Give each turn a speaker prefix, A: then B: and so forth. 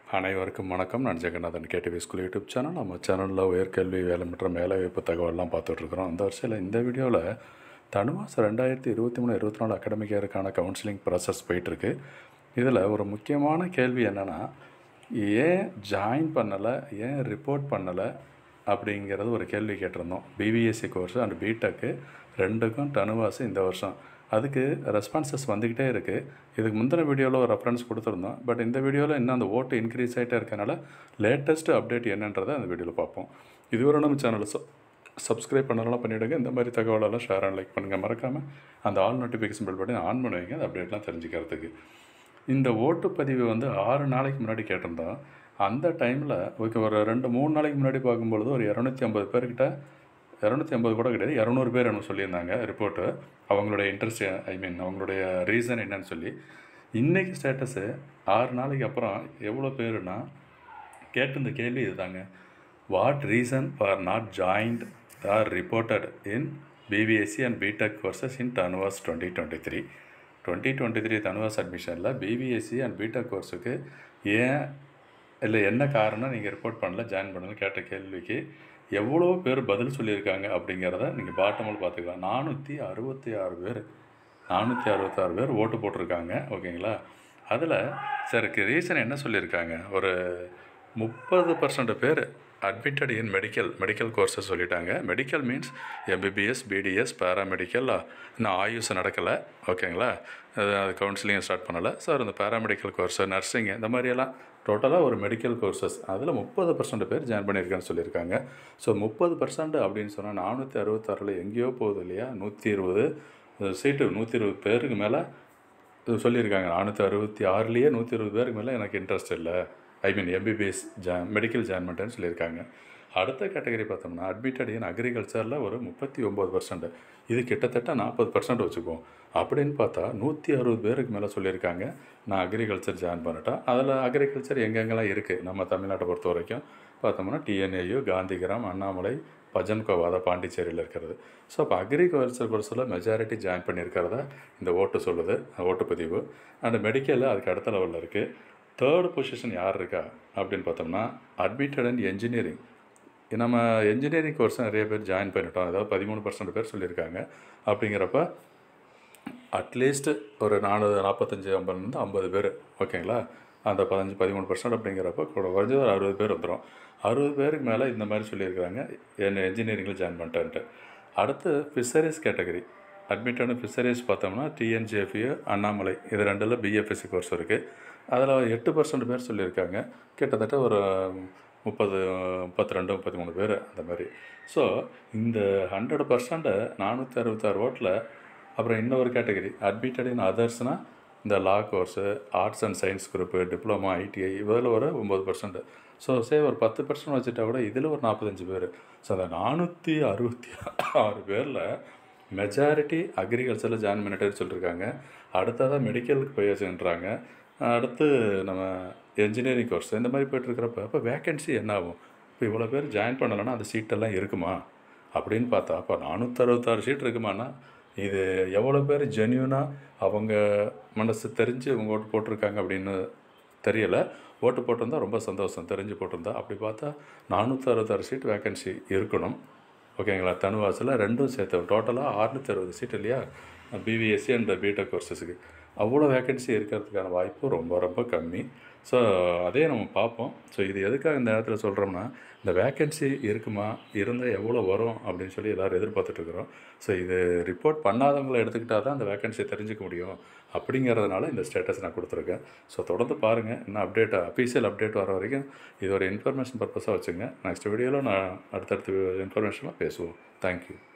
A: அனைவருக்கும் வணக்கம் நான் Jagannathan KTV school YouTube channel நம்ம சேனலில் உயர்கல்வி வேலை மற்றும் வேலைவாய்ப்பு தகவல்லாம் பார்த்துட்ருக்குறோம் அந்த வருஷத்தில் இந்த வீடியோவில் தனுவாஸ் ரெண்டாயிரத்தி இருபத்தி மூணு இருபத்தி நாலு அகாடமிக் இயருக்கான கவுன்சிலிங் ப்ராசஸ் போயிட்டுருக்கு இதில் ஒரு முக்கியமான கேள்வி என்னென்னா ஏன் ஜாயின் பண்ணலை ஏன் ரிப்போர்ட் பண்ணலை அப்படிங்கிறது ஒரு கேள்வி கேட்டிருந்தோம் பிபிஎஸ்சி கோர்ஸ் அண்ட் பிடெக்கு ரெண்டுக்கும் தனுவாஸ் இந்த வருஷம் அதுக்கு ரெஸ்பான்சஸ் வந்துக்கிட்டே இருக்குது இதுக்கு முந்தின வீடியோவில் ஒரு ரெஃபரன்ஸ் கொடுத்துருந்தோம் பட் இந்த வீடியோவில் இன்னும் அந்த ஓட்டு இன்க்ரீஸ் ஆகிட்டே இருக்கனால லேட்டஸ்ட் அப்டேட் என்னன்றதை அந்த வீடியோவில் பார்ப்போம் இதுவரை நம்ம சேனலை சப் சப்ஸ்கிரைப் பண்ணலாம் பண்ணிவிடுங்க இந்த மாதிரி தகவலெல்லாம் ஷேர் அண்ட் லைக் பண்ணுங்கள் மறக்காமல் அந்த all notification bell button on பண்ணி வைங்க அந்த அப்டேட்லாம் தெரிஞ்சுக்கிறதுக்கு இந்த ஓட்டுப்பதிவு வந்து ஆறு நாளைக்கு முன்னாடி கேட்டிருந்தோம் அந்த டைமில் ஓகே ஒரு ரெண்டு மூணு நாளைக்கு முன்னாடி பார்க்கும்பொழுது ஒரு இரநூத்தி ஐம்பது பேர்கிட்ட இரநூத்தி ஐம்பது கூட கிடையாது இரநூறு பேர் என்ன சொல்லியிருந்தாங்க ரிப்போர்ட்டு அவங்களுடைய இன்ட்ரெஸ்ட் ஐ மீன் அவங்களுடைய ரீசன் என்னன்னு சொல்லி இன்றைக்கி ஸ்டேட்டஸு ஆறு நாளைக்கு அப்புறம் எவ்வளோ பேருனா கேட்டிருந்த கேள்வி இதுதாங்க what reason for not joined are reported in BPSC and BTech courses in TANUVAS twenty twenty three twenty twenty three TANUVAS அட்மிஷனில் பிபிஎஸ்சி அண்ட் பிடெக் கோர்ஸுக்கு ஏன் இல்லை என்ன காரணம் நீங்கள் ரிப்போர்ட் பண்ணல ஜாயின் பண்ணல கேட்ட கேள்விக்கு எவ்வளோ பேர் பதில் சொல்லியிருக்காங்க அப்படிங்கிறத நீங்கள் பாட்டமில் பார்த்துக்கலாம் நானூற்றி அறுபத்தி ஆறு பேர் நானூற்றி அறுபத்தாறு பேர் ஓட்டு போட்டிருக்காங்க ஓகேங்களா அதில் சருக்கு ரீசன் என்ன சொல்லியிருக்காங்க ஒரு முப்பது பர்சன்ட் பேர் admitted in medical medical courses சொல்லிட்டாங்க medical means MBBS BDS paramedical இன்னும் ஆயுஷ் நடக்கலை ஓகேங்களா அது அது கவுன்சிலிங் ஸ்டார்ட் பண்ணலை சார் இந்த பேராமெடிக்கல் கோர்ஸு நர்சிங் இந்த மாதிரியெல்லாம் டோட்டலாக ஒரு மெடிக்கல் கோர்சஸ் அதில் முப்பது பர்சன்ட் பேர் ஜாயின் பண்ணியிருக்கான்னு சொல்லியிருக்காங்க ஸோ முப்பது பர்சன்ட் அப்படின்னு சொன்னால் நானூற்றி அறுபத்தாறில் எங்கேயோ போகுது இல்லையா நூற்றி இருபது சீட்டு நூற்றி இருபது பேருக்கு மேலே சொல்லியிருக்காங்க நானூற்றி அறுபத்தி ஆறுலேயே நூற்றி இருபது பேருக்கு மேலே எனக்கு இன்ட்ரெஸ்ட் இல்லை ஐ மீன் எம்பிபிஎஸ் ஜா மெடிக்கல் ஜாயின் பண்ணிட்டேன்னு சொல்லியிருக்காங்க அடுத்த கேட்டகரி பார்த்தோம்னா அட்மிட்டட் இன் அக்ரிகல்ச்சரில் ஒரு முப்பத்தி ஒம்பது பர்சன்ட் இது கிட்டத்தட்ட நாற்பது பர்சன்ட் வச்சுக்குவோம் அப்படின்னு பார்த்தா நூற்றி அறுபது பேருக்கு மேலே சொல்லியிருக்காங்க நான் அக்ரிகல்ச்சர் ஜாயின் பண்ணிட்டேன் அதில் அக்ரிகல்ச்சர் எங்கெங்கெல்லாம் இருக்குது நம்ம தமிழ்நாட்டை பொறுத்த வரைக்கும் பார்த்தோம்னா டிஎன்ஏயு காந்திகிராம் அண்ணாமலை பஜன்கோவா அதான் பாண்டிச்சேரியில் இருக்கிறது ஸோ அப்போ அக்ரிகல்ச்சர் கோர்ஸில் மெஜாரிட்டி ஜாயின் பண்ணியிருக்கிறதா இந்த ஓட்டு சொல்லுது ஓட்டுப்பதிவு அண்ட் மெடிக்கலில் அதுக்கு அடுத்த லெவலில் இருக்குது தேர்ட் பொசிஷன் யார் இருக்கா அப்படின்னு பார்த்தோம்னா அட்மிட்டட் அண்ட் என்ஜினியரிங் நம்ம என்ஜினியரிங் கோர்ஸ் நிறைய பேர் ஜாயின் பண்ணிட்டோம் அதாவது பதிமூணு பர்சன்ட் பேர் சொல்லியிருக்காங்க அப்படிங்கிறப்ப அட்லீஸ்ட் ஒரு நாலு நாற்பத்தஞ்சு ஐம்பதுலேருந்து ஐம்பது பேர் ஓகேங்களா அந்த பதினஞ்சு பதிமூணு பர்சன்ட் அப்படிங்கிறப்ப கூட குறைஞ்சது ஒரு அறுபது பேர் வந்துடும் அறுபது பேருக்கு மேலே இந்த மாதிரி சொல்லியிருக்கிறாங்க என்ன என்ஜினியரிங்கில் ஜாயின் பண்ணிட்டேன்ட்டு அடுத்து ஃபிஷரிஸ் கேட்டகரி அட்மிட்டட் ஃபிஷரிஸ் பார்த்தோம்னா டிஎன்ஜிஎஃப்யூ அண்ணாமலை இது ரெண்டில் பிஎஃப்எஸ்சி கோர்ஸ் இருக்குது அதில் எட்டு பர்சன்ட் பேர் சொல்லியிருக்காங்க கிட்டத்தட்ட ஒரு முப்பது முப்பத்தி ரெண்டு முப்பத்தி மூணு பேர் அந்த மாதிரி ஸோ இந்த ஹண்ட்ரட் பர்சன்ட்டை நானூற்றி அறுபத்தாறு ஓட்டில் அப்புறம் இன்னொரு கேட்டகரி அட்மிட்டட் இன் அதர்ஸ்னால் இந்த law course arts and science group diploma ITI இதில் ஒரு ஒம்பது பர்சன்ட் ஸோ சே ஒரு பத்து பர்சன்ட் வச்சுட்டா கூட இதில் ஒரு நாற்பத்தஞ்சு பேர் ஸோ அந்த நானூற்றி அறுபத்தி ஆறு பேரில் மெஜாரிட்டி அக்ரிகல்ச்சரில் ஜாயின் பண்ணிட்டேன்னு சொல்லியிருக்காங்க அடுத்ததாக மெடிக்கலுக்கு போயாச்சுன்றாங்க அடுத்து நம்ம என்ஜினியரிங் கோர்ஸ் இந்த மாதிரி போயிட்டுருக்கிறப்ப அப்போ வேக்கன்சி என்ன ஆகும் இப்போ இவ்வளோ பேர் ஜாயின் பண்ணலைன்னா அந்த சீட்டெல்லாம் இருக்குமா அப்படின்னு பார்த்தா அப்போ நானூற்றறுபத்தாறு சீட் இருக்குமானா இது எவ்வளோ பேர் ஜென்யூனாக அவங்க மனசு தெரிஞ்சு அவங்க ஓட்டு போட்டிருக்காங்க அப்படின்னு தெரியலை ஓட்டு போட்டிருந்தா ரொம்ப சந்தோஷம் தெரிஞ்சு போட்டிருந்தா அப்படி பார்த்தா நானூற்றி அறுபத்தாறு சீட் வேக்கன்சி இருக்கணும் ஓகேங்களா தனுவாசில் ரெண்டும் சேர்த்து டோட்டலாக அறுநூற்றி அறுபது சீட் இல்லையா பிவிஎஸ்சி அண்ட் பிடெக் கோர்சஸுக்கு அவ்வளோ வேக்கன்சி இருக்கிறதுக்கான வாய்ப்பு ரொம்ப ரொம்ப கம்மி ஸோ அதே நம்ம பார்ப்போம் ஸோ இது எதுக்காக இந்த நேரத்தில் சொல்கிறோம்னா இந்த வேக்கன்சி இருக்குமா இருந்தால் எவ்வளோ வரும் அப்படின்னு சொல்லி எல்லோரும் எதிர்பார்த்துட்ருக்குறோம் ஸோ இது ரிப்போர்ட் பண்ணாதவங்களை எடுத்துக்கிட்டால் தான் அந்த வேக்கன்சி தெரிஞ்சுக்க முடியும் அப்படிங்கிறதுனால இந்த ஸ்டேட்டஸ் நான் கொடுத்துருக்கேன் ஸோ தொடர்ந்து பாருங்கள் இன்னும் அப்டேட் அஃபீஷியல் அப்டேட் வர வரைக்கும் இது ஒரு இன்ஃபர்மேஷன் பர்பஸாக வச்சுங்க நெக்ஸ்ட் வீடியோவில் நான் அடுத்தடுத்த இன்ஃபர்மேஷனாக பேசுவோம் தேங்க்யூ